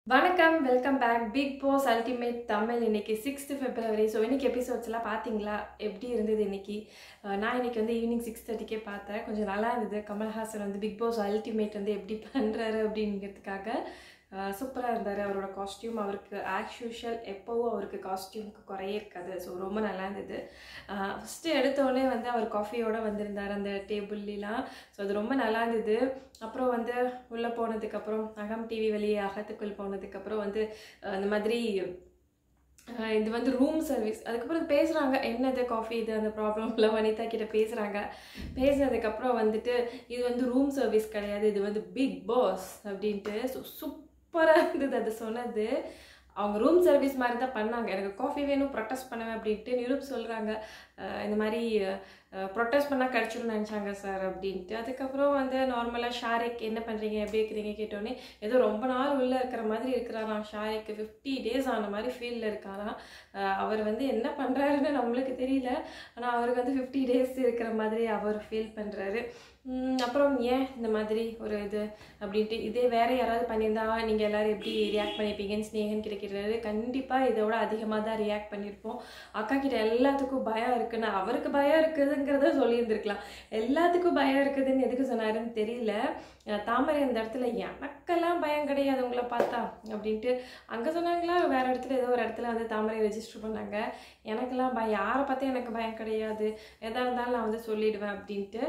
வணக்கம் welcome back big boss ultimate Tamil இன்னைக்கு sixth பிப்ரவரி so இன்னைக்கு எபிசோட்ஸ்லாம் பார்த்தீங்களா எப்படி இருந்தது இன்னைக்கு அஹ் நான் இன்னைக்கு வந்து ஈவினிங் சிக்ஸ் தேர்ட்டிக்கே பார்த்தேன் கொஞ்சம் நல்லா இருந்தது கமல்ஹாசன் வந்து பிக் பாஸ் அல்டிமேட் வந்து எப்படி பண்ணுறாரு அப்படிங்கிறதுக்காக சூப்பராக இருந்தார் அவரோட காஸ்டியூம் அவருக்கு ஆஸ் யூஷுவல் எப்போவும் அவருக்கு காஸ்டியூமுக்கு குறையே இருக்காது ஸோ ரொம்ப நல்லா இருந்தது ஃபஸ்ட்டு எடுத்தோடனே வந்து அவர் காஃபியோடு வந்திருந்தார் அந்த டேபிள்லாம் ஸோ அது ரொம்ப நல்லா இருந்தது அப்புறம் வந்து உள்ளே போனதுக்கப்புறம் அகம் டிவி வெளியே அகத்துக்குள் போனதுக்கப்புறம் வந்து அஹ் இந்த மாதிரி அஹ் இது வந்து ரூம் சர்வீஸ் அதுக்கப்புறம் பேசுகிறாங்க என்னது காஃபி இது அந்த ப்ராப்ளம்ல வனிதா கிட்ட பேசுகிறாங்க பேசினதுக்கப்புறம் வந்துட்டு இது வந்து ரூம் சர்வீஸ் கிடையாது இது வந்து பிக் பாஸ் அப்படின்ட்டு ஸோ சூப்பராக இருந்தது அது சொன்னது அவங்க ரூம் சர்வீஸ் மாதிரி தான் பண்ணாங்க எனக்கு காஃபி வேணும் ப்ரொட்டஸ்ட் பண்ணுவேன் அப்படின்ட்டு நிரூப் சொல்கிறாங்க இந்த மாதிரி ப்ரொட்டஸ்ட் பண்ணால் கிடச்சிடும் நினச்சாங்க சார் அப்படின்ட்டு அதுக்கப்புறம் வந்து நார்மலாக ஷாரிக் என்ன பண்ணுறீங்க எப்படி இருக்கிறீங்க கேட்டோன்னே ஏதோ ரொம்ப நாள் உள்ளே இருக்கிற மாதிரி இருக்கிறாராம் ஷாரிக்கு ஃபிஃப்டி டேஸ் ஆன மாதிரி ஃபீல்டில் இருக்காராம் அஹ் அவர் வந்து என்ன பண்ணுறாருன்னு நம்மளுக்கு தெரியல ஆனால் அவருக்கு வந்து ஃபிஃப்டி டேஸ் இருக்கிற மாதிரி அவர் ஃபீல் பண்ணுறாரு அப்புறம் ஏன் இந்த மாதிரி ஒரு இது அப்படின்ட்டு இதே வேற யாராவது பண்ணியிருந்தா நீங்கள் எல்லாரும் எப்படி ரியாக்ட் பண்ணியிருப்பீங்கன்னு ஸ்னேகன் கிட்ட கேட்டாரு கண்டிப்பாக இதோட அதிகமாக தான் ரியாக்ட் பண்ணியிருப்போம் அக்கா கிட்ட எல்லாத்துக்கும் பயம் இருக்குன்னு அவருக்கு பயம் இருக்குதுங்கிறத சொல்லியிருந்திருக்கலாம் எல்லாத்துக்கும் பயம் இருக்குதுன்னு எதுக்கு சொன்னாருன்னு தெரியல அஹ் தாமரை அந்த இடத்துல எனக்கெல்லாம் பயம் கிடையாது உங்களை பார்த்தா அப்படின்ட்டு அங்கே சொன்னாங்களா வேற இடத்துல ஏதோ ஒரு இடத்துல வந்து தாமரை ரெஜிஸ்டர் பண்ணாங்க எனக்கெல்லாம் பயம் யாரை பார்த்தா எனக்கு பயம் கிடையாது எதா இருந்தாலும் நான் வந்து சொல்லிடுவேன் அப்படின்ட்டு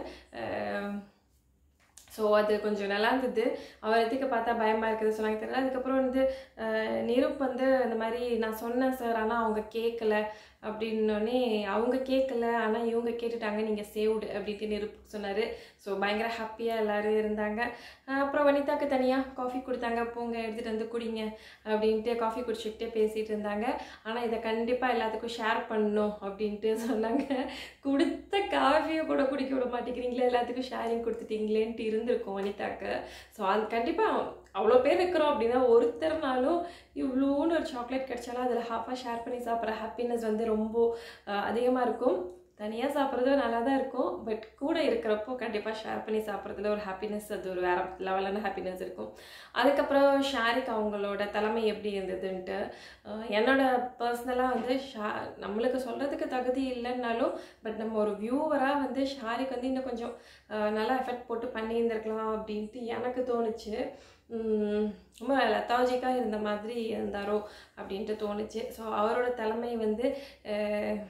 ஸோ அது கொஞ்சம் நல்லா இருந்தது அவர் எதுக்கு பார்த்தா பயமாக இருக்குது சொன்னாங்க தெரியல அதுக்கப்புறம் வந்து அஹ், நிரூப் வந்து இந்த மாதிரி நான் சொன்னேன் சார் ஆனால் அவங்க கேட்கல அப்படின்னோடனே அவங்க கேட்கல ஆனால் இவங்க கேட்டுட்டாங்க நீங்கள் சேவ்டு அப்படின்ட்டு நிரூப் சொன்னார் ஸோ பயங்கர ஹாப்பியாக எல்லோரும் இருந்தாங்க அஹ், அப்புறம் வனிதாக்கு தனியாக காஃபி கொடுத்தாங்க போங்க எடுத்துகிட்டு வந்து குடிங்க அப்படின்ட்டு காஃபி குடிச்சிக்கிட்டே பேசிகிட்டு இருந்தாங்க ஆனால் இதை கண்டிப்பாக எல்லாத்துக்கும் ஷேர் பண்ணணும் அப்படின்ட்டு சொன்னாங்க கொடுத்த காஃபியை கூட குடிக்க விட மாட்டேங்கிறீங்களே எல்லாத்துக்கும் ஷேரிங் கொடுத்துட்டீங்களேன்ட்டு இருந்திருக்கும் வனிதாக்கு ஸோ அது கண்டிப்பாக அவ்வளோ பேர் இருக்கிறோம் அப்படின்னா ஒருத்தர்னாலும் இவ்வளோன்னு ஒரு சாக்லேட் கிடைச்சாலும் அதில் ஹாஃபாக ஷேர் பண்ணி சாப்பிட்ற ஹாப்பினஸ் வந்து ரொம்ப அதிகமாக இருக்கும் தனியாக சாப்பிட்றது நல்லா தான் இருக்கும் பட் கூட இருக்கிறப்போ கண்டிப்பாக ஷேர் பண்ணி சாப்பிட்றதுல ஒரு ஹாப்பினஸ் அது ஒரு வேற லெவலான ஹாப்பினஸ் இருக்கும் அதுக்கப்புறம் ஷாரிக் அவங்களோட தலைமை எப்படி இருந்ததுன்ட்டு அஹ் என்னோட பர்சனலாக வந்து ஷா நம்மளுக்கு சொல்கிறதுக்கு தகுதி இல்லைன்னாலும் பட் நம்ம ஒரு வியூவராக வந்து ஷாரிக் வந்து இன்னும் கொஞ்சம் அஹ் நல்லா எஃபெக்ட் போட்டு பண்ணியிருந்திருக்கலாம் அப்படின்ட்டு எனக்கு தோணுச்சு உம் ரொம்ப லெத்தாஜிக்காக இருந்த மாதிரி இருந்தாரோ அப்படின்ட்டு தோணுச்சு ஸோ அவரோட தலைமை வந்து அஹ்,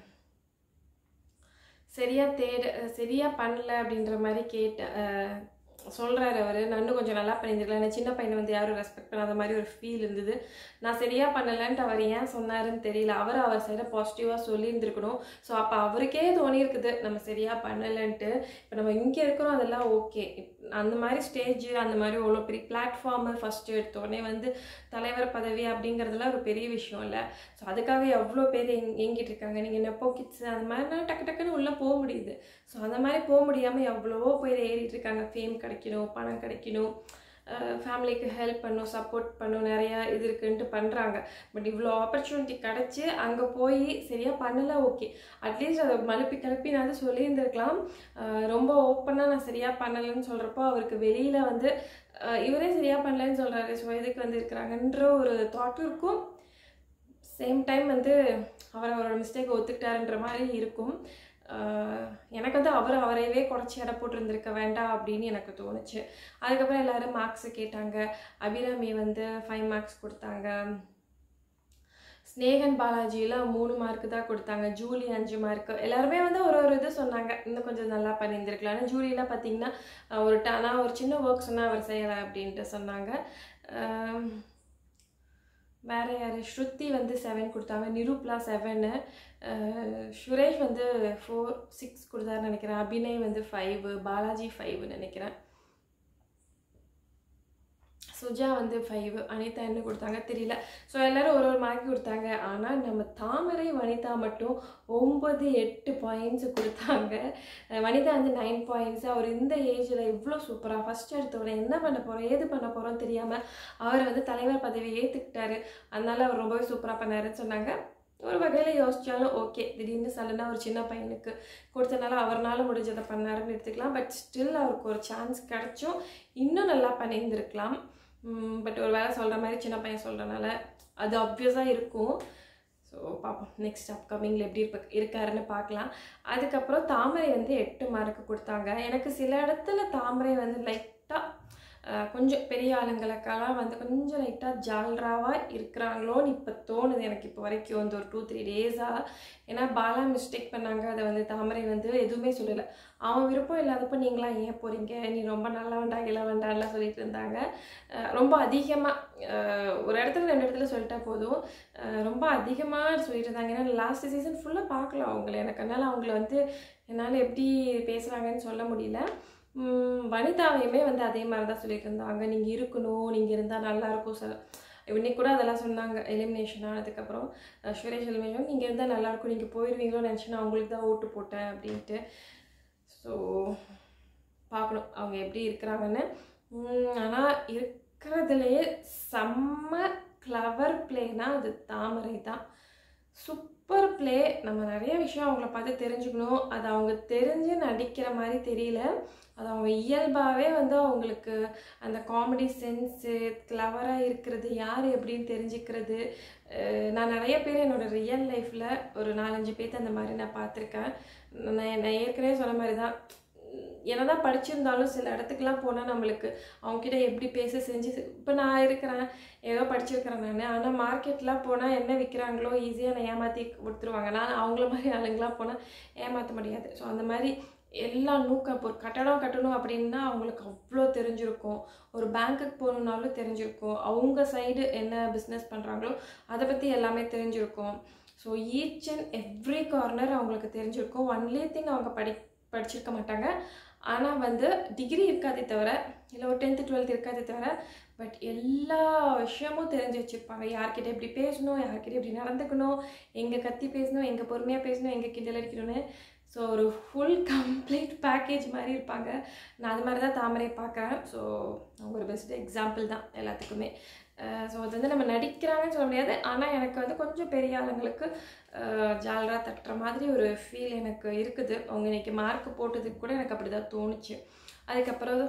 சரியா தேட சரியா பண்ணல அப்படின்ற மாதிரி கேட்ட அஹ், சொல்றாரு அவர் நான் இன்னும் கொஞ்சம் நல்லா பண்ணியிருக்கலாம் ஏன்னா சின்ன பையனை வந்து யாரும் ரெஸ்பெக்ட் பண்ணாத மாதிரி ஒரு ஃபீல் இருந்தது நான் சரியா பண்ணலன்ட்டு அவர் ஏன் சொன்னாருன்னு தெரியல அவர் அவர் சைடை பாசிட்டிவாக சொல்லியிருந்துருக்கணும் ஸோ அப்போ அவருக்கே தோணியிருக்குது நம்ம சரியா பண்ணலைன்ட்டு இப்போ நம்ம இங்கே இருக்கிறோம் அதெல்லாம் ஓகே அந்த மாதிரி ஸ்டேஜ் அந்த மாதிரி அவ்வளோ பெரிய பிளாட்ஃபார்மு ஃபஸ்ட்டு எடுத்தோடனே வந்து தலைவர் பதவி அப்படிங்கிறதுலாம் ஒரு பெரிய விஷயம் இல்லை ஸோ அதுக்காக எவ்வளோ பேர் எங் எங்கிட்டு இருக்காங்க நீங்கள் நெப்போ கிட்ஸ் அந்த மாதிரினா டக்கு டக்குன்னு உள்ளே போக முடியுது ஸோ அந்த மாதிரி போக முடியாமல் எவ்வளவோ பேர் ஏறிட்டு இருக்காங்க ஃபேம் கிடைக்கணும் பணம் கிடைக்கணும் ஃபேமிலிக்கு ஹெல்ப் பண்ணும் சப்போர்ட் பண்ணும் நிறையா இது இருக்குன்ட்டு பண்ணுறாங்க பட் இவ்வளோ ஆப்பர்ச்சுனிட்டி கிடச்சி அங்கே போய் சரியாக பண்ணல ஓகே அட்லீஸ்ட் அதை மலுப்பி கிளப்பி நான் வந்து சொல்லியிருந்திருக்கலாம் அஹ் ரொம்ப ஓப்பனாக நான் சரியாக பண்ணலைன்னு சொல்கிறப்போ அவருக்கு வெளியில் வந்து அஹ் இவரே சரியாக பண்ணலன்னு சொல்கிறாரு ஸோ எதுக்கு வந்து இருக்கிறாங்கன்ற ஒரு தாட்டும் இருக்கும் சேம் டைம் வந்து அவர் அவரோட மிஸ்டேக் ஒத்துக்கிட்டாருன்ற மாதிரி இருக்கும் ஆஹ் எனக்கு வந்து அவர் அவரையவே குறைச்சி எடை போட்டிருந்திருக்க வேண்டாம் அப்படின்னு எனக்கு தோணுச்சு அதுக்கப்புறம் எல்லாரும் மார்க்ஸ் கேட்டாங்க அபிராமி வந்து ஃபைவ் மார்க்ஸ் கொடுத்தாங்க ஸ்னேகன் பாலாஜியில் மூணு மார்க் தான் கொடுத்தாங்க ஜூலி அஞ்சு மார்க் எல்லாருமே வந்து ஒரு ஒரு இது சொன்னாங்க இன்னும் கொஞ்சம் நல்லா பண்ணியிருந்திருக்கலாம் ஆனால் ஜூலியில் பார்த்தீங்கன்னா அஹ் ஒரு ட நான் ஒரு சின்ன ஒர்க் சொன்னால் அவர் செய்யலை அப்படின்ட்டு சொன்னாங்க ஆம், வேற யார் ஸ்ருதி வந்து செவன் கொடுத்தாங்க நிரூப்லா செவனு சுரேஷ் வந்து ஃபோர் சிக்ஸ் கொடுத்தாருன்னு நினைக்கிறேன் அபிநய் வந்து ஃபைவ் பாலாஜி ஃபைவ்னு நினைக்கிறேன் சுஜா வந்து ஃபைவ் அனிதா என்ன கொடுத்தாங்க தெரியல ஸோ எல்லாரும் ஒரு ஒரு மார்க் கொடுத்தாங்க ஆனால் நம்ம தாமரை வனிதா மட்டும் ஒம்பது எட்டு பாயிண்ட்ஸ் கொடுத்தாங்க அஹ் வனிதா வந்து நைன் பாயிண்ட்ஸ் அவர் இந்த ஏஜில் இவ்வளோ சூப்பராக ஃபஸ்ட் எடுத்தோட என்ன பண்ண போகிறோம் ஏது பண்ண போகிறோம் தெரியாமல் அவர் வந்து தலைவர் பதவி ஏற்றுக்கிட்டாரு அதனால அவர் ரொம்பவே சூப்பராக பண்ணாருன்னு சொன்னாங்க ஒரு வகையில் யோசிச்சாலும் ஓகே திடீர்னு சடனாக ஒரு சின்ன பையனுக்கு கொடுத்தனால அவர்னால முடிஞ்சதை பண்ணாருன்னு எடுத்துக்கலாம் பட் ஸ்டில் அவருக்கு ஒரு சான்ஸ் கிடைச்சும் இன்னும் நல்லா பண்ணியிருந்திருக்கலாம் பட் ஒரு வேலை சொல்கிற மாதிரி சின்ன பையன் சொல்கிறனால அது ஆப்வியஸாக இருக்கும் ஸோ பார்ப்போம் நெக்ஸ்ட் அப்கமிங்கில் எப்படி இருப்ப இருக்காருன்னு பார்க்கலாம் அதுக்கப்புறம் தாமரை வந்து எட்டு மார்க்கு கொடுத்தாங்க எனக்கு சில இடத்துல தாமரை வந்து லைட்டாக கொஞ்சம் பெரிய ஆளுங்களுக்கெல்லாம் வந்து கொஞ்சம் லைட்டாக ஜால்ராவாக இருக்கிறாங்களோன்னு இப்போ தோணுது எனக்கு இப்போ வரைக்கும் வந்து ஒரு டூ த்ரீ டேஸாக ஏன்னா பாலா மிஸ்டேக் பண்ணாங்க அதை வந்து தாமரை வந்து எதுவுமே சொல்லலை அவன் விருப்பம் இல்லாதப்போ நீங்களாம் ஏன் போகிறீங்க நீ ரொம்ப நல்லா வேண்டா இல்லை வேண்டாம்லாம் சொல்லிட்டு இருந்தாங்க அஹ் ரொம்ப அதிகமாக ஒரு இடத்துல ரெண்டு இடத்துல சொல்லிட்டா போதும் அஹ் ரொம்ப அதிகமாக சொல்லிட்டு இருந்தாங்க ஏன்னா லாஸ்ட் சீசன் ஃபுல்லாக பார்க்கல அவங்கள எனக்கு அதனால் அவங்கள வந்து என்னால் எப்படி பேசுகிறாங்கன்னு சொல்ல முடியல உம் வனிதாவையுமே வந்து அதே மாதிரி தான் சொல்லிட்டு இருந்தாங்க நீங்கள் இருக்கணும் நீங்கள் இருந்தால் நல்லாயிருக்கும் சார் இன்னைக்கு கூட அதெல்லாம் சொன்னாங்க எலிமினேஷன் ஆனதுக்கப்புறம் அஹ் சுரேஷ் எலிமினேஷன் நீங்கள் இருந்தால் நல்லாயிருக்கும் நீங்கள் போயிடுவீங்களோன்னு நினச்சி நான் அவங்களுக்கு தான் ஓட்டு போட்டேன் அப்படின்ட்டு ஸோ பார்க்கணும் அவங்க எப்படி இருக்கிறாங்கன்னு ஆனால் இருக்கிறதுலையே செம்ம கிளவர் பிளேனா அது தாமரை தான் சூப்பர் ப்ளே நம்ம நிறைய விஷயம் அவங்கள பார்த்து தெரிஞ்சுக்கணும் அது அவங்க தெரிஞ்சு நடிக்கிற மாதிரி தெரியல அது அவங்க இயல்பாகவே வந்து அவங்களுக்கு அந்த காமெடி சென்ஸு கிளவராக இருக்கிறது யார் எப்படின்னு தெரிஞ்சுக்கிறது அஹ் நான் நிறைய பேர் என்னோடய ரியல் லைஃப்பில் ஒரு நாலஞ்சு பேர்த்து அந்த மாதிரி நான் பார்த்துருக்கேன் நான் நான் ஏற்கனவே சொன்ன மாதிரி தான் என்னதான் படிச்சிருந்தாலும் சில இடத்துக்குலாம் போனால் நம்மளுக்கு அவங்கக்கிட்ட எப்படி பேச செஞ்சு இப்போ நான் இருக்கிறேன் ஏதோ படிச்சிருக்கிறேன் நான் ஆனால் மார்க்கெட்லாம் போனால் என்ன விற்கிறாங்களோ ஈஸியாக நான் ஏமாற்றி கொடுத்துருவாங்க நான் அவங்கள மாதிரி ஆளுங்களாம் போனால் ஏமாற்ற முடியாது ஸோ அந்த மாதிரி எல்லா நூக்கம் இப்போ ஒரு கட்டடம் கட்டணும் அப்படின்னா அவங்களுக்கு அவ்வளோ தெரிஞ்சிருக்கும் ஒரு பேங்க்குக்கு போகணுன்னாலும் தெரிஞ்சிருக்கும் அவங்க சைடு என்ன பிஸ்னஸ் பண்ணுறாங்களோ அதை பற்றி எல்லாமே தெரிஞ்சிருக்கும் so each and every corner அவங்களுக்கு தெரிஞ்சிருக்கும் ஒன்லி திங் அவங்க படி படிச்சிருக்க மாட்டாங்க ஆனால் வந்து டிகிரி இருக்காதே தவிர இல்லை ஒரு டென்த்து டுவெல்த் இருக்காதே தவிர பட் எல்லா விஷயமும் தெரிஞ்சு வச்சுருப்பாங்க யார்கிட்ட எப்படி பேசணும் யார்கிட்ட எப்படி நடந்துக்கணும் எங்கே கத்தி பேசணும் எங்கே பொறுமையாக பேசணும் எங்கே கிண்டல் அடிக்கணும்னு ஸோ ஒரு ஃபுல் கம்ப்ளீட் பேக்கேஜ் மாதிரி இருப்பாங்க நான் அது மாதிரி தான் தாமரை பார்க்குறேன் ஸோ அவங்க ஒரு பெஸ்ட் எக்ஸாம்பிள் தான் எல்லாத்துக்குமே ஸோ அது வந்து நம்ம நடிக்கிறாங்கன்னு சொல்ல முடியாது ஆனால் எனக்கு வந்து கொஞ்சம் பெரிய ஆளுங்களுக்கு ஜாலராக தட்டுற மாதிரி ஒரு ஃபீல் எனக்கு இருக்குது அவங்க இன்னைக்கு மார்க் போட்டதுக்கு கூட எனக்கு அப்படி தான் தோணுச்சு அதுக்கப்புறம்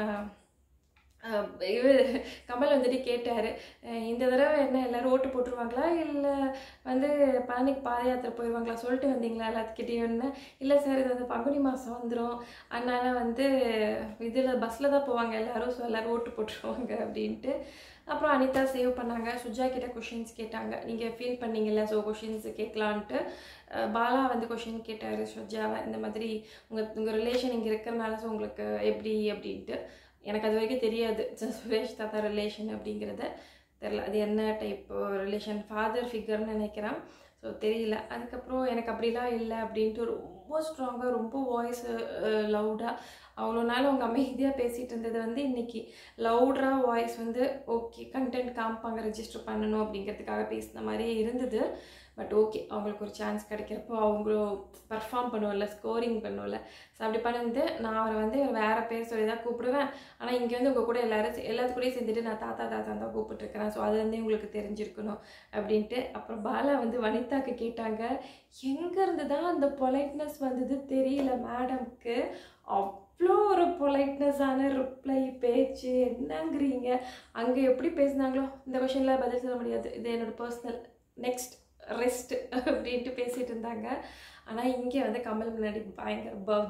இவர் கமல் வந்துட்டு கேட்டார் இந்த தடவை என்ன எல்லோரும் ஓட்டு போட்டுருவாங்களா இல்லை வந்து பழனிக்கு பாத யாத்திரை போயிடுவாங்களா சொல்லிட்டு வந்தீங்களா எல்லாத்துக்கிட்டேயும் இல்லை சார் இது வந்து பங்குனி மாதம் வந்துடும் அதனால் வந்து இதில் பஸ்ஸில் தான் போவாங்க எல்லோரும் ஸோ எல்லோரும் ஓட்டு போட்டுருவாங்க அப்படின்ட்டு அப்புறம் அனிதா சேவ் பண்ணாங்க சுஜா கிட்ட கொஷின்ஸ் கேட்டாங்க நீங்கள் ஃபீல் பண்ணீங்கல்ல ஸோ கொஷின்ஸ் கேட்கலான்ட்டு பாலா வந்து கொஷின் கேட்டார் சுஜாவை இந்த மாதிரி உங்கள் உங்கள் ரிலேஷன் இங்கே இருக்கிறனால ஸோ உங்களுக்கு எப்படி அப்படின்ட்டு எனக்கு அது வரைக்கும் தெரியாது சுரேஷ் தாத்தா ரிலேஷன் அப்படிங்கிறத தெரில அது என்ன டைப் ரிலேஷன் ஃபாதர் ஃபிகர்னு நினைக்கிறேன் ஸோ தெரியல அதுக்கப்புறம் எனக்கு அப்படிலாம் இல்லை அப்படின்ட்டு ரொம்ப ஸ்ட்ராங்காக ரொம்ப வாய்ஸ் லவுடாக அவ்வளோ நாள் அவங்க அமைதியாக பேசிகிட்டு இருந்தது வந்து இன்றைக்கி லவுடாக வாய்ஸ் வந்து ஓகே கண்டென்ட் காமிப்பாங்க ரெஜிஸ்டர் பண்ணணும் அப்படிங்கிறதுக்காக பேசின மாதிரியே இருந்தது பட் ஓகே அவங்களுக்கு ஒரு சான்ஸ் கிடைக்கிறப்போ அவங்களும் பர்ஃபார்ம் பண்ணுவோம்ல ஸ்கோரிங் பண்ணுவோம்ல ஸோ அப்படி பண்ணிட்டு நான் அவரை வந்து வேறு பேர் சொல்லி தான் கூப்பிடுவேன் ஆனால் இங்கே வந்து உங்கள் கூட எல்லோரும் எல்லாத்து கூடயும் சேர்ந்துட்டு நான் தாத்தா தாத்தா தான் கூப்பிட்டுருக்கிறேன் ஸோ அதுலேருந்தே உங்களுக்கு தெரிஞ்சிருக்கணும் அப்படின்ட்டு அப்புறம் பாலா வந்து வனிதாக்கு கேட்டாங்க எங்கேருந்து தான் அந்த பொலைட்னஸ் வந்தது தெரியல மேடம்க்கு அவ்வளோ ஒரு பொலைட்னஸான ரிப்ளை பேச்சு என்னங்கிறீங்க அங்கே எப்படி பேசுனாங்களோ இந்த கொஷனில் பதில் சொல்ல முடியாது இது என்னோடய பர்சனல் நெக்ஸ்ட் ரெஸ்ட் அப்படின்ட்டு பேசிகிட்டு இருந்தாங்க ஆனால் இங்கே வந்து கமல் முன்னாடி பயங்கர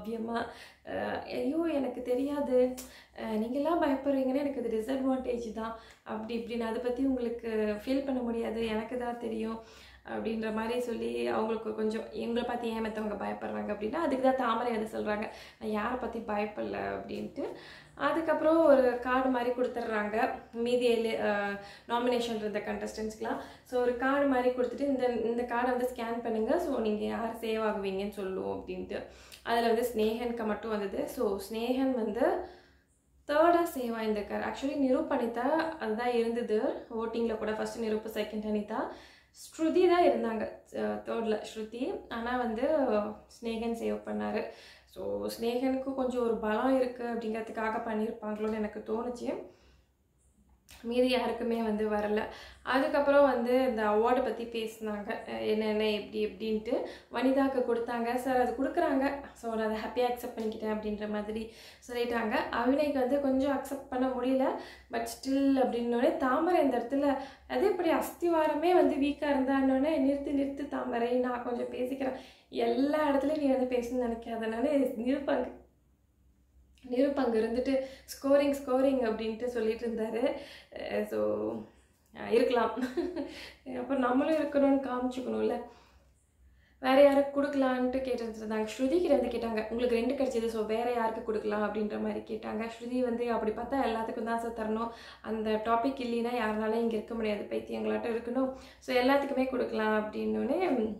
பவ்யமாக ஐயோ எனக்கு தெரியாது நீங்களாம் பயப்படுறீங்கன்னு எனக்கு அது டிஸ்அட்வான்டேஜ் தான் அப்படி இப்படின்னு அதை பற்றி உங்களுக்கு ஃபீல் பண்ண முடியாது எனக்கு தான் தெரியும் அப்படின்ற மாதிரி சொல்லி அவங்களுக்கு கொஞ்சம் எங்களை பார்த்து ஏன் மற்றவங்க பயப்படுறாங்க அப்படின்னா அதுக்கு தான் தாமரை அதை சொல்கிறாங்க நான் யாரை பற்றி பயப்படல அப்படின்ட்டு அதுக்கப்புறம் ஒரு கார்டு மாதிரி கொடுத்துட்றாங்க மீதி எலி நாமினேஷன் இருந்த கண்டஸ்டன்ஸ்க்கெலாம் ஸோ ஒரு கார்டு மாதிரி கொடுத்துட்டு இந்த இந்த கார்டை வந்து ஸ்கேன் பண்ணுங்கள் ஸோ நீங்கள் யார் சேவ் ஆகுவீங்கன்னு சொல்லுவோம் அப்படின்ட்டு அதில் வந்து ஸ்னேகனுக்கு மட்டும் வந்தது ஸோ ஸ்னேகன் வந்து தேர்டாக சேவ் ஆயிருந்திருக்காரு ஆக்சுவலி நிரூப் அனிதா அதுதான் இருந்தது ஓட்டிங்கில் கூட ஃபஸ்ட்டு நிரூப் செகண்ட் அனிதா ஸ்ருதி தான் இருந்தாங்க தேர்டில் ஸ்ருதி ஆனால் வந்து ஸ்னேகன் சேவ் பண்ணார் ஸோ ஸ்னேகனுக்கு கொஞ்சம் ஒரு பலம் இருக்குது அப்படிங்கிறதுக்காக பண்ணியிருப்பாங்களோன்னு எனக்கு தோணுச்சு மீதி யாருக்குமே வந்து வரல அதுக்கப்புறம் வந்து இந்த அவார்டை பற்றி பேசினாங்க என்னென்ன எப்படி எப்படின்ட்டு வனிதாக்கு கொடுத்தாங்க சார் அது கொடுக்குறாங்க ஸோ நான் அதை ஹாப்பியாக அக்செப்ட் பண்ணிக்கிட்டேன் அப்படின்ற மாதிரி சொல்லிட்டாங்க அவினைக்கு வந்து கொஞ்சம் அக்செப்ட் பண்ண முடியல பட் ஸ்டில் அப்படின்னோடனே தாமரை இந்த இடத்துல அது எப்படி அஸ்திவாரமே வந்து வீக்காக இருந்தான்னொடனே நிறுத்து நிறுத்து தாமரை நான் கொஞ்சம் பேசிக்கிறேன் எல்லா இடத்துலையும் நீ வந்து பேசணும்னு நினைக்காதனால நிருப்பாங்க நிருப்பங்க இருந்துட்டு ஸ்கோரிங் ஸ்கோரிங் அப்படின்ட்டு சொல்லிட்டு இருந்தாரு ஸோ இருக்கலாம் அப்புறம் நம்மளும் இருக்கணும்னு காமிச்சுக்கணும்ல வேற யாருக்கு கொடுக்கலான்ட்டு கேட்டுட்டு இருந்தாங்க ஸ்ருதி கிட்ட வந்து கேட்டாங்க உங்களுக்கு ரெண்டு கிடைச்சது ஸோ வேற யாருக்கு கொடுக்கலாம் அப்படின்ற மாதிரி கேட்டாங்க ஸ்ருதி வந்து அப்படி பார்த்தா எல்லாத்துக்கும் தான் சார் தரணும் அந்த டாபிக் இல்லைன்னா யாருனாலும் இங்கே இருக்க முடியாது பைத்தியங்களாட்டம் இருக்கணும் ஸோ எல்லாத்துக்குமே கொடுக்கலாம் அப்படின்னோடனே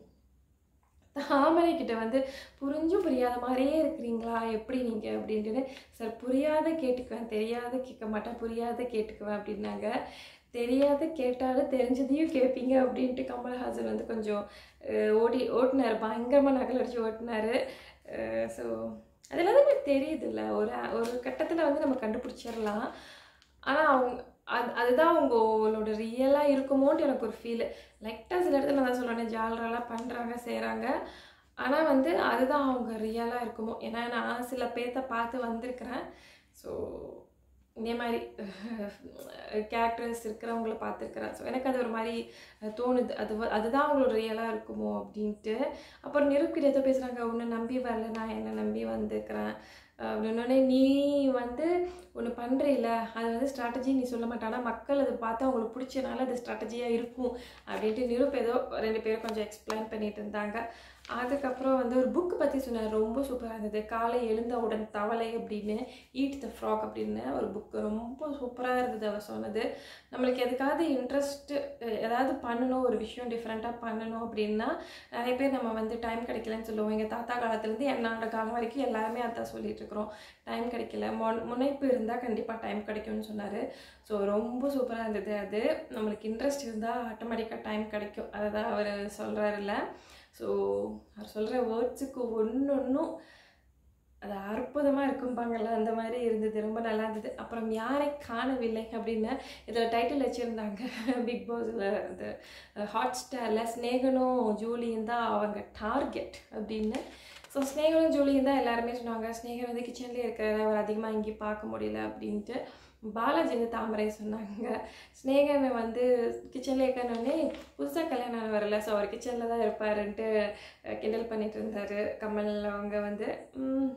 தாமரை கிட்ட வந்து புரிஞ்சும் புரியாத மாதிரியே இருக்கிறீங்களா எப்படி நீங்கள் அப்படின்ட்டு சார் புரியாத கேட்டுக்குவேன் தெரியாத கேட்க மாட்டேன் புரியாத கேட்டுக்குவேன் அப்படின்னாங்க தெரியாத கேட்டாலும் தெரிஞ்சதையும் கேட்பீங்க அப்படின்ட்டு கமல்ஹாசன் வந்து கொஞ்சம் அஹ், ஓடி ஓட்டினார் பயங்கரமாக நகல் அடிச்சு ஓட்டினார் ஸோ அதெல்லாம் எனக்கு தெரியுதுல்ல ஒரு ஒரு கட்டத்தில் வந்து நம்ம கண்டுபிடிச்சிடலாம் ஆனால் அவங்க அது அதுதான் அவங்களோட ரியலாக இருக்குமோன்ட்டு எனக்கு ஒரு ஃபீல் லைட்டாக சில இடத்துல நான் சொல்லுவேன் ஜாலரெல்லாம் பண்ணுறாங்க செய்கிறாங்க ஆனால் வந்து அதுதான் அவங்க ரியலாக இருக்குமோ ஏன்னா நான் சில பேர்த்த பார்த்து வந்திருக்கிறேன் ஸோ இதே மாதிரி கேரக்டர்ஸ் இருக்கிறவங்கள பார்த்துருக்குறேன் ஸோ எனக்கு அது ஒரு மாதிரி அஹ், தோணுது அது வ- அதுதான் அவங்களோட ரியலாக இருக்குமோ அப்படின்ட்டு அப்புறம் நிரூப்கிட்ட ஏதோ பேசுகிறாங்க உன்னை நம்பி வரல நான் என்னை நம்பி வந்திருக்கிறேன் அப்படின்னோடனே நீ வந்து ஒன்று பண்ணுறீல அது வந்து ஸ்ட்ராட்டஜி நீ சொல்ல மாட்டானா மக்கள் அதை பார்த்து அவங்களுக்கு பிடிச்சனால அது ஸ்ட்ராட்டஜியாக இருக்கும் அப்படின்ட்டு நிரூப் ஏதோ ரெண்டு பேரும் கொஞ்சம் எக்ஸ்பிளைன் பண்ணிட்டு இருந்தாங்க அதுக்கப்புறம் வந்து ஒரு புக் பற்றி சொன்னார் ரொம்ப சூப்பராக இருந்தது காலை எழுந்தவுடன் தவளை அப்படின்னு ஈட் த ஃப்ராக் அப்படின்னு ஒரு புக் ரொம்ப சூப்பராக இருந்தது அவர் சொன்னது நம்மளுக்கு எதுக்காவது இன்ட்ரெஸ்ட் ஏதாவது பண்ணணும் ஒரு விஷயம் டிஃப்ரெண்ட்டாக பண்ணணும் அப்படின்னா நிறைய பேர் நம்ம வந்து டைம் கிடைக்கலன்னு சொல்லுவோம் எங்கள் தாத்தா காலத்துலேருந்து என்னோட காலம் வரைக்கும் எல்லாருமே அதான் சொல்லிட்டு இருக்கிறோம் டைம் கிடைக்கல முன் முனைப்பு இருந்தால் கண்டிப்பாக டைம் கிடைக்கும்னு சொன்னார் ஸோ ரொம்ப சூப்பராக இருந்தது அது நம்மளுக்கு இன்ட்ரெஸ்ட் இருந்தால் ஆட்டோமேட்டிக்காக டைம் கிடைக்கும் அதை தான் அவர் சொல்கிறாருல்ல ஸோ அவர் சொல்கிற வேர்ட்ஸுக்கு ஒன்று ஒன்றும் அது அற்புதமாக இருக்கும்பாங்கல்ல அந்த மாதிரி இருந்தது ரொம்ப நல்லா இருந்தது அப்புறம் யாரை காணவில்லை அப்படின்னு இதில் டைட்டில் வச்சுருந்தாங்க பிக் பாஸில் இந்த ஹாட் ஸ்டாரில் ஸ்னேகனும் ஜூலியும் தான் அவங்க டார்கெட் அப்படின்னு ஸோ ஸ்னேகனும் ஜூலியும் தான் எல்லாருமே சொன்னாங்க ஸ்னேகன் வந்து கிச்சன்லேயே இருக்கிறாரு அவர் அதிகமாக எங்கேயும் பார்க்க முடியல அப்படின்ட்டு பாலாஜி வந்து தாமரை சொன்னாங்க ஸ்னேகனை வந்து கிச்சனில் இருக்கணுன்னே புதுசாக கல்யாணம் ஆன வரல ஸோ அவர் கிச்சனில் தான் இருப்பாருன்ட்டு அஹ், கிண்டல் பண்ணிட்டு இருந்தார் கமல் அவங்க வந்து உம்,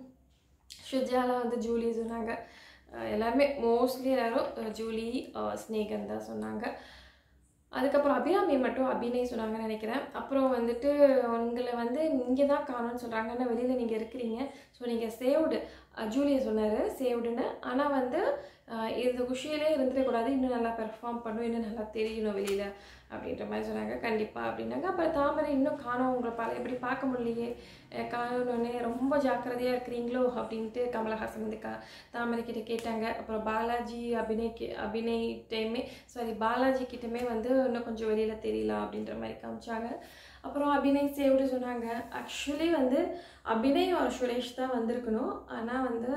ஷுஜாலா வந்து ஜூலி சொன்னாங்க அஹ், எல்லாருமே மோஸ்ட்லி எல்லாரும் அஹ், ஜூலி அஹ், ஸ்னேகன் தான் சொன்னாங்க அதுக்கப்புறம் அபிராமி மட்டும் அபிநய் சொன்னாங்கன்னு நினைக்கிறேன் அப்புறம் வந்துட்டு உங்களை வந்து இங்கே தான் காணும்னு சொல்கிறாங்க ஆனால் வெளியில் நீங்கள் இருக்கிறீங்க ஸோ நீங்கள் சேவ்டு ஜூலியை சொன்னார் சேவ்டுன்னு ஆனால் வந்து அஹ், இது குஷியிலே இருந்துடக்கூடாது இன்னும் நல்லா பெர்ஃபார்ம் பண்ணும் இன்னும் நல்லா தெரியணும் வெளியில் அப்படின்ற மாதிரி சொன்னாங்க கண்டிப்பாக அப்படின்னாங்க அப்புறம் தாமரை இன்னும் காணோம் உங்களை பல எப்படி பார்க்க முடியலையே அஹ், காணோன்னே ரொம்ப ஜாக்கிரதையாக இருக்கிறீங்களோ அப்படின்ட்டு கமலஹாசன் வந்து கா தாமரை கிட்ட கேட்டாங்க அப்புறம் பாலாஜி அபிநய் கி- அபிநய் டைமே சாரி பாலாஜி கிட்டமே வந்து இன்னும் கொஞ்சம் வெளியில் தெரியலாம் அப்படின்ற மாதிரி காமிச்சாங்க அப்புறம் அபிநய் சேவ்டு சொன்னாங்க ஆக்சுவலி வந்து அபிநய் ஒரு சுரேஷ் தான் வந்திருக்கணும் ஆனால் வந்து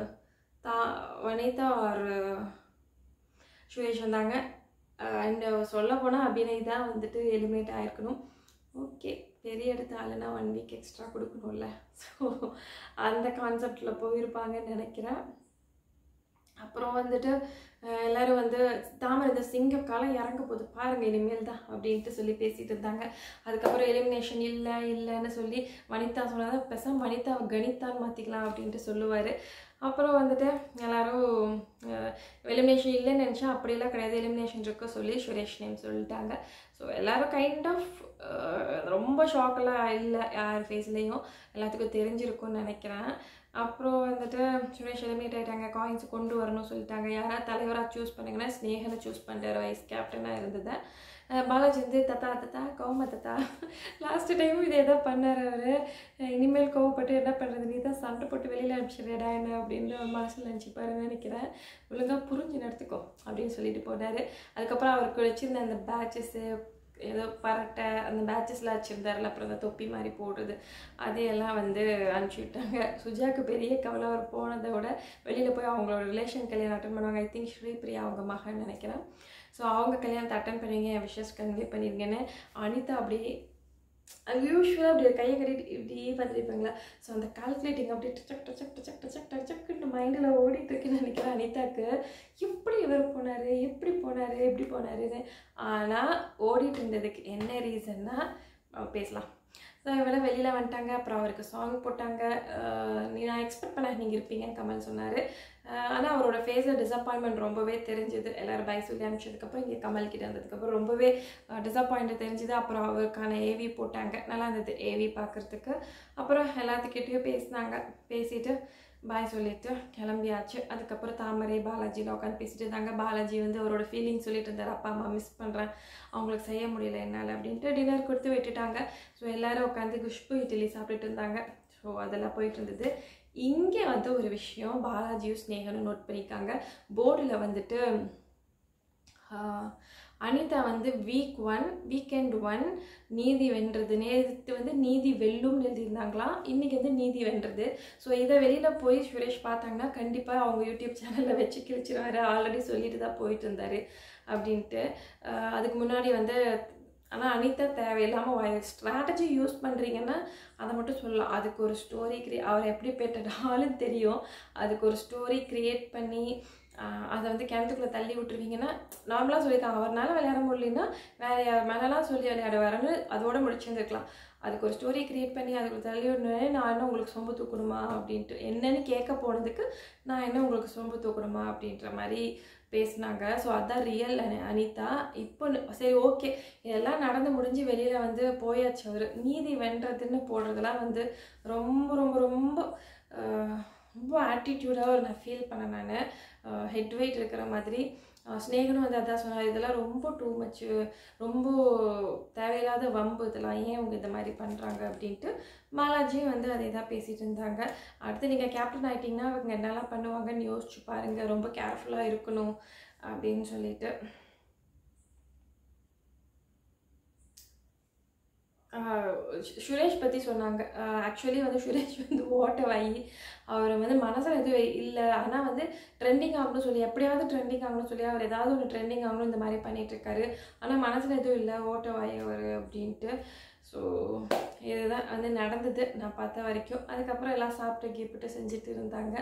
தா வனிதா ஒரு சுரேஷ் வந்தாங்க அண்ட் சொல்ல போனால் அபிநய் தான் வந்துட்டு எலிமினேட் ஆயிருக்கணும் ஓகே பெரிய எடுத்த ஆளுனா ஒன் வீக் எக்ஸ்ட்ரா கொடுக்கணும்ல ஸோ அந்த கான்செப்டில் போயிருப்பாங்கன்னு நினைக்கிறேன் அப்புறம் வந்துட்டு அஹ், எல்லாரும் வந்து தாமரை இந்த சிங்க காலம் இறங்க போகுது பாருங்க இனிமேல் தான் அப்படின்ட்டு சொல்லி பேசிட்டு இருந்தாங்க அதுக்கப்புறம் எலிமினேஷன் இல்லை இல்லைன்னு சொல்லி வனிதா சொன்னாதான் பெசாம வனிதாவை கணித்தான்னு மாற்றிக்கலாம் அப்படின்ட்டு சொல்லுவார் அப்புறம் வந்துட்டு எல்லாரும் எலிமினேஷன் இல்லைன்னு நினச்சா அப்படியெல்லாம் கிடையாது எலிமினேஷன் இருக்க சொல்லி சுரேஷ் நேம் சொல்லிட்டாங்க ஸோ எல்லாரும் கைண்ட் ஆஃப் ரொம்ப ஷாக்கெல்லாம் இல்லை யார் ஃபேஸ்லேயும் எல்லாத்துக்கும் தெரிஞ்சிருக்கும்னு நினைக்கிறேன் அப்புறம் வந்துட்டு சுரேஷ் எலிமினேட் ஆகிட்டாங்க காயின்ஸ் கொண்டு வரணும்னு சொல்லிட்டாங்க யாராவது தலைவராக சூஸ் பண்ணுங்கன்னா ஸ்னேகனை சூஸ் பண்ணுறாரு வைஸ் கேப்டனாக இருந்தது அஹ் பாலாஜி வந்து தத்தா தத்தா கோம தத்தா லாஸ்ட் டைம் இதே தான் பண்ணார் அவர் இனிமேல் கோவப்பட்டு என்ன பண்ணுறது நீ தான் சண்டை போட்டு வெளியில் அனுப்பிச்சிடுறா என்ன அப்படின்னு ஒரு மனசில் நினச்சிப்பாருன்னு நினைக்கிறேன் ஒழுங்காக புரிஞ்சு நடத்துக்கோ அப்படின்னு சொல்லிட்டு போனார் அதுக்கப்புறம் அவருக்கு வச்சிருந்த அந்த பேட்சஸ்ஸு ஏதோ பரட்டை அந்த பேட்சஸ்லாம் வச்சுருந்தாருல அப்புறம் அந்த தொப்பி மாதிரி போடுறது அதையெல்லாம் வந்து அனுப்பிச்சி விட்டாங்க சுஜாக்கு பெரிய கவலை அவர் போனதை விட வெளியில் போய் அவங்களோட ரிலேஷன் கல்யாணம் அட்டன் பண்ணுவாங்க ஐ திங்க் ஸ்ரீபிரியா அவங்க மகன் நினைக்கிறேன் ஸோ அவங்க கல்யாணத்தை அட்டன் பண்ணுவீங்க என் விஷஸ் கன்வே பண்ணிருங்கன்னு அனிதா அப்படியே அங்கே யூஸ்வலாக அப்படி ஒரு கையை கட்டிட்டு இப்படியே பார்த்துருப்பாங்களா ஸோ அந்த கால்குலேட்டிங் அப்படியே டச்சக் டச்சக் டச்சக் டச்சக் டச்சக்குன்னு மைண்டில் ஓடிட்டு இருக்குன்னு நினைக்கிறேன் அனிதாக்கு எப்படி இவர் போனார் எப்படி போனார் எப்படி போனாருன்னு ஆனால் ஓடிட்டு இருந்ததுக்கு என்ன ரீசன்னா பேசலாம் ஸோ இவெல்லாம் வெளியில் வந்துட்டாங்க அப்புறம் அவருக்கு சாங் போட்டாங்க அஹ் நீ நான் எக்ஸ்பெக்ட் பண்ண நீங்கள் இருப்பீங்கன்னு கமல் சொன்னார் ஆனால் அவரோட ஃபேஸில் டிசப்பாயின்மெண்ட் ரொம்பவே தெரிஞ்சுது எல்லோரும் பை சொல்லி அனுப்பிச்சதுக்கப்புறம் இங்கே கமல் கிட்ட வந்ததுக்கப்புறம் ரொம்பவே டிசப்பாயிண்ட் தெரிஞ்சுது அப்புறம் அவருக்கான ஏவி போட்டாங்க நல்லா இருந்தது ஏவி பார்க்குறதுக்கு அப்புறம் எல்லாத்துக்கிட்டேயும் பேசினாங்க பேசிட்டு பாய் சொல்லிட்டு கிளம்பியாச்சு அதுக்கப்புறம் தாமரை பாலாஜியில் உட்காந்து பேசிட்டு இருந்தாங்க பாலாஜி வந்து அவரோட ஃபீலிங் சொல்லிட்டு இருந்தார் அப்பா அம்மா மிஸ் பண்ணுறேன் அவங்களுக்கு செய்ய முடியல என்னால் அப்படின்ட்டு டின்னர் கொடுத்து விட்டுட்டாங்க ஸோ எல்லாரும் உட்காந்து குஷ்பு இட்லி சாப்பிட்டுட்டு இருந்தாங்க ஸோ அதெல்லாம் போயிட்டு இருந்தது இங்கே வந்து ஒரு விஷயம் பாலாஜியும் ஸ்னேகனும் நோட் பண்ணியிருக்காங்க போர்டில் வந்துட்டு ஆஹ், அனிதா வந்து வீக் ஒன் வீக்கெண்ட் ஒன் நீதி வென்றது நேற்று வந்து நீதி வெல்லும்னு எழுதியிருந்தாங்களாம் இன்றைக்கி வந்து நீதி வென்றது ஸோ இதை வெளியில் போய் சுரேஷ் பார்த்தாங்கன்னா கண்டிப்பாக அவங்க யூடியூப் சேனலில் வச்சு கிழிச்சிருவாரு ஆல்ரெடி சொல்லிட்டு தான் போயிட்டு இருந்தார் அப்படின்ட்டு ஆஹ், அதுக்கு முன்னாடி வந்து ஆனால் அனிதா தேவையில்லாமல் ஸ்ட்ராட்டஜி யூஸ் பண்ணுறீங்கன்னா அதை மட்டும் சொல்லலாம் அதுக்கு ஒரு ஸ்டோரி கிரியே அவர் எப்படி பெற்றாலும் தெரியும் அதுக்கு ஒரு ஸ்டோரி க்ரியேட் பண்ணி ஆஹ் அதை வந்து கிணத்துக்குள்ளே தள்ளி விட்டுருவீங்கன்னா நார்மலாக சொல்லியிருக்காங்க அவர்னால விளையாட முடியலன்னா வேற யார் மேலெலாம் சொல்லி விளையாட வரேன்னு அதோட முடிச்சிருந்துருக்கலாம் அதுக்கு ஒரு ஸ்டோரி கிரியேட் பண்ணி அதுக்குள்ள தள்ளி விடணுன்னே நான் என்ன உங்களுக்கு சொம்பு தூக்கணுமா அப்படின்ட்டு என்னன்னு கேட்க போனதுக்கு நான் என்ன உங்களுக்கு சொம்பு தூக்கணுமா அப்படின்ற மாதிரி பேசினாங்க ஸோ அதான் ரியல் அனிதா இப்போ ந- சரி ஓகே இதெல்லாம் நடந்து முடிஞ்சு வெளியில் வந்து போயாச்சு அவர் நீதி வென்றதுன்னு போடுறதெல்லாம் வந்து ரொம்ப ரொம்ப ரொம்ப ஆஹ், ரொம்ப ஆட்டிடியூடாக ஒரு நான் ஃபீல் பண்ணேன் நான் ஹெட் வெயிட் இருக்கிற மாதிரி ஆஹ், ஸ்நேகனும் வந்து அதான் சொன்னார் இதெல்லாம் ரொம்ப டூ மச்சு ரொம்ப தேவையில்லாத வம்பு இதெல்லாம் ஏன் அவங்க இந்த மாதிரி பண்ணுறாங்க அப்படின்ட்டு பாலாஜியும் வந்து அதே தான் பேசிகிட்டு இருந்தாங்க அடுத்து நீங்கள் கேப்டன் ஆகிட்டிங்கன்னா அவங்க என்னெல்லாம் பண்ணுவாங்கன்னு யோசிச்சு பாருங்கள் ரொம்ப கேர்ஃபுல்லாக இருக்கணும் அப்படின்னு சொல்லிட்டு ஆஹ் சு- சுரேஷ் பற்றி சொன்னாங்க ஆக்சுவலி வந்து சுரேஷ் வந்து ஓட்ட வாங்கி அவர் வந்து மனசில் எதுவும் இல்லை ஆனால் வந்து ட்ரெண்டிங் ஆகணும்னு சொல்லி எப்படியாவது ட்ரெண்டிங் ஆகணும்னு சொல்லி அவர் ஏதாவது ஒன்று ட்ரெண்டிங் ஆகணும் இந்த மாதிரி பண்ணிட்டு இருக்காரு ஆனால் மனசில் எதுவும் இல்லை ஓட்ட வாய் அவர் அப்படின்ட்டு ஸோ இதுதான் வந்து நடந்தது நான் பார்த்த வரைக்கும் அதுக்கப்புறம் எல்லாம் சாப்பிட்டு கீப்பிட்டு செஞ்சுட்டு இருந்தாங்க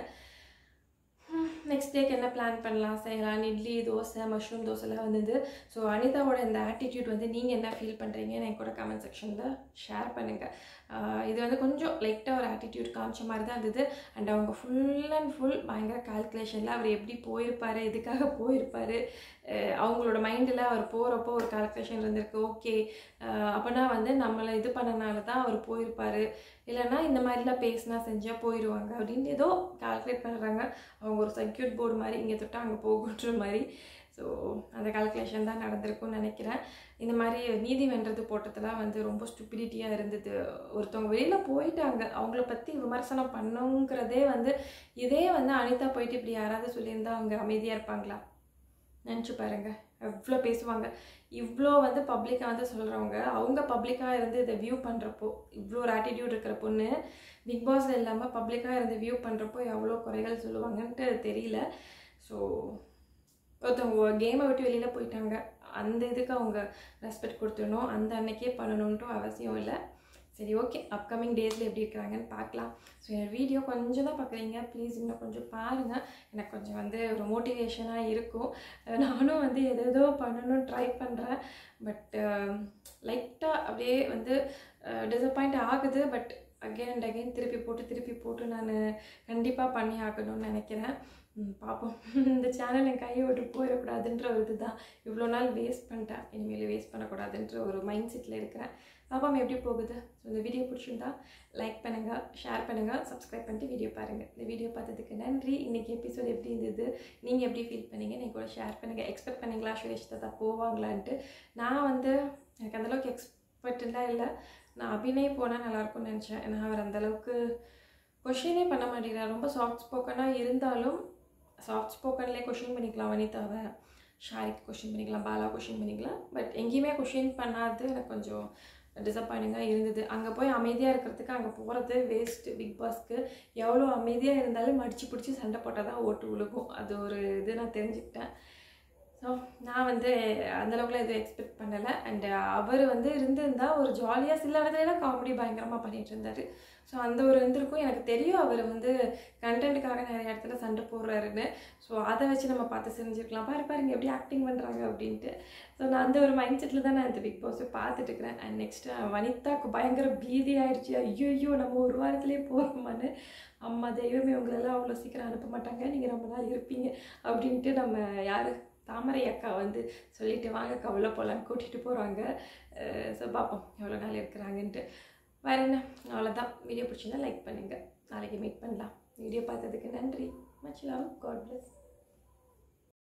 நெக்ஸ்ட் டேக்கு என்ன பிளான் பண்ணலாம் செய்யலாம் இட்லி தோசை மஷ்ரூம் தோசைலாம் வந்தது ஸோ அனிதாவோட இந்த ஆட்டிடியூட் வந்து நீங்கள் என்ன ஃபீல் பண்ணுறீங்கன்னு என் கூட கமெண்ட் செக்ஷனில் ஷேர் பண்ணுங்கள் இது வந்து கொஞ்சம் லைட்டாக ஒரு ஆட்டிடியூட் காமிச்ச மாதிரி தான் இருந்தது அண்ட் அவங்க ஃபுல் அண்ட் ஃபுல் பயங்கர கால்குலேஷனில் அவர் எப்படி போயிருப்பார் எதுக்காக போயிருப்பார் அவங்களோட மைண்டில் அவர் போகிறப்போ ஒரு கால்குலேஷன் இருந்திருக்கு ஓகே அப்போனா வந்து நம்மளை இது பண்ணனால தான் அவர் போயிருப்பார் இல்லைன்னா இந்த மாதிரிலாம் பேசினா செஞ்சால் போயிடுவாங்க அப்படின்னு ஏதோ கால்குலேட் பண்ணுறாங்க அவங்க ஒரு சர்க்கியூட் போர்டு மாதிரி இங்கே தொட்டு அங்கே போகுன்ற மாதிரி ஸோ அந்த கால்குலேஷன் தான் நடந்திருக்கும்னு நினைக்கிறேன் இந்த மாதிரி நீதி வென்றது போட்டதெல்லாம் வந்து ரொம்ப ஸ்டூபிலிட்டியாக இருந்தது ஒருத்தவங்க வெளியில் போயிட்டாங்க அவங்கள பற்றி விமர்சனம் பண்ணுங்கிறதே வந்து இதே வந்து அனிதா போயிட்டு இப்படி யாராவது சொல்லியிருந்தா அவங்க அமைதியாக இருப்பாங்களா நினச்சி பாருங்க எவ்வளோ பேசுவாங்க இவ்வளோ வந்து பப்ளிக்காக வந்து சொல்கிறவங்க அவங்க பப்ளிக்காக இருந்து இதை வியூ பண்ணுறப்போ இவ்வளோ ஒரு ஆட்டிடியூட் இருக்கிற பொண்ணு பிக் பாஸில் இல்லாமல் பப்ளிக்காக இருந்து வியூ பண்ணுறப்போ எவ்வளோ குறைகள் சொல்லுவாங்கன்ட்டு தெரியல ஸோ ஒருத்தவங்க கேமை விட்டு வெளியில் போயிட்டாங்க அந்த இதுக்கு அவங்க ரெஸ்பெக்ட் கொடுத்துடணும் அந்த அன்னைக்கே பண்ணணுன்ட்டும் அவசியம் இல்லை சரி ஓகே அப்கமிங் டேஸில் எப்படி இருக்கிறாங்கன்னு பார்க்கலாம் ஸோ என் வீடியோ கொஞ்சம் தான் பார்க்குறீங்க ப்ளீஸ் இன்னும் கொஞ்சம் பாருங்கள் எனக்கு கொஞ்சம் வந்து ஒரு மோட்டிவேஷனாக இருக்கும் அஹ் நானும் வந்து எதேதோ பண்ணணும்னு ட்ரை பண்ணுறேன் பட் லைட்டாக அப்படியே வந்து டிசப்பாயிண்ட் ஆகுது பட் அகைன் அண்ட் அகைன் திருப்பி போட்டு திருப்பி போட்டு நான் கண்டிப்பாக பண்ணி ஆகணும்னு நினைக்கிறேன் ம், பார்ப்போம் இந்த சேனல் என் கையை விட்டு போயிடக்கூடாதுன்ற ஒரு இதுதான் இவ்வளோ நாள் வேஸ்ட் பண்ணிட்டேன் இனிமேல் வேஸ்ட் பண்ணக்கூடாதுன்ற ஒரு மைண்ட் செட்டில் இருக்கிறேன் பாப்பாம் எப்படி போகுது ஸோ இந்த வீடியோ பிடிச்சிருந்தா லைக் பண்ணுங்கள் ஷேர் பண்ணுங்கள் சப்ஸ்கிரைப் பண்ணிட்டு வீடியோ பாருங்கள் இந்த வீடியோ பார்த்ததுக்கு நன்றி இன்றைக்கி எபிசோட் எப்படி இருந்தது நீங்கள் எப்படி ஃபீல் பண்ணீங்க நீங்கள் கூட ஷேர் பண்ணுங்கள் எக்ஸ்பெக்ட் பண்ணீங்களா சுரேஷ் தாத்தா போவாங்களான்ட்டு நான் வந்து எனக்கு அந்தளவுக்கு எக்ஸ்பெக்டெல்லாம் இல்லை நான் அபிநய் போனால் நல்லாயிருக்கும்னு நினச்சேன் ஏன்னா அவர் அந்தளவுக்கு கொஷினே பண்ண மாட்டேங்கிறார் ரொம்ப சாஃப்ட் ஸ்போக்கனாக இருந்தாலும் சாஃப்ட் ஸ்போக்கன்லேயே கொஷின் பண்ணிக்கலாம் வனிதாவை ஷாரிக் கொஷின் பண்ணிக்கலாம் பாலா கொஷின் பண்ணிக்கலாம் பட் எங்கேயுமே கொஷின் பண்ணாது எனக்கு கொஞ்சம் டிசப்பாயிண்டிங்காக இருந்தது அங்கே போய் அமைதியாக இருக்கிறதுக்கு அங்கே போகிறது வேஸ்ட்டு பிக் பாஸ்க்கு எவ்வளோ அமைதியாக இருந்தாலும் மடிச்சு பிடிச்சி சண்டை போட்டால் தான் ஓட்டு விழுகும் அது ஒரு இது நான் தெரிஞ்சுக்கிட்டேன் ஸோ நான் வந்து அந்தளவுக்குலாம் எதுவும் எக்ஸ்பெக்ட் பண்ணலை அண்டு அவர் வந்து இருந்திருந்தா ஒரு ஜாலியாக சில இடத்துலலாம் காமெடி பயங்கரமாக பண்ணிகிட்டு இருந்தார் ஸோ அந்த ஒரு இருந்திருக்கும் எனக்கு தெரியும் அவர் வந்து கண்டென்ட்டுக்காக நிறைய இடத்துல சண்டை போடுறாருன்னு ஸோ அதை வச்சு நம்ம பார்த்து செஞ்சுருக்கலாம் பாரு பாருங்க எப்படி ஆக்டிங் பண்ணுறாங்க அப்படின்ட்டு ஸோ நான் அந்த ஒரு மைண்ட் செட்டில் தான் நான் இந்த பிக் பாஸை பார்த்துட்டு இருக்கிறேன் அண்ட் நெக்ஸ்ட்டு வனிதாக்கு பயங்கர பீதி ஆயிடுச்சு ஐயோ ஐயோ நம்ம ஒரு வாரத்துலேயே போகிறோமான்னு அம்மா தெய்வமே உங்களெல்லாம் அவ்வளோ சீக்கிரம் அனுப்ப மாட்டாங்க நீங்கள் ரொம்ப நாள் இருப்பீங்க அப்படின்ட்டு நம்ம யார் தாமரை அக்கா வந்து சொல்லிட்டு வாங்க கவலை போகலான்னு கூட்டிகிட்டு போகிறாங்க ஸோ பார்ப்போம் எவ்வளோ நாள் இருக்கிறாங்கன்ட்டு வேறு என்ன அவ்வளோதான் வீடியோ பிடிச்சிருந்தா லைக் பண்ணுங்கள் நாளைக்கு மீட் பண்ணலாம் வீடியோ பார்த்ததுக்கு நன்றி மச் லவ் காட் பிளஸ்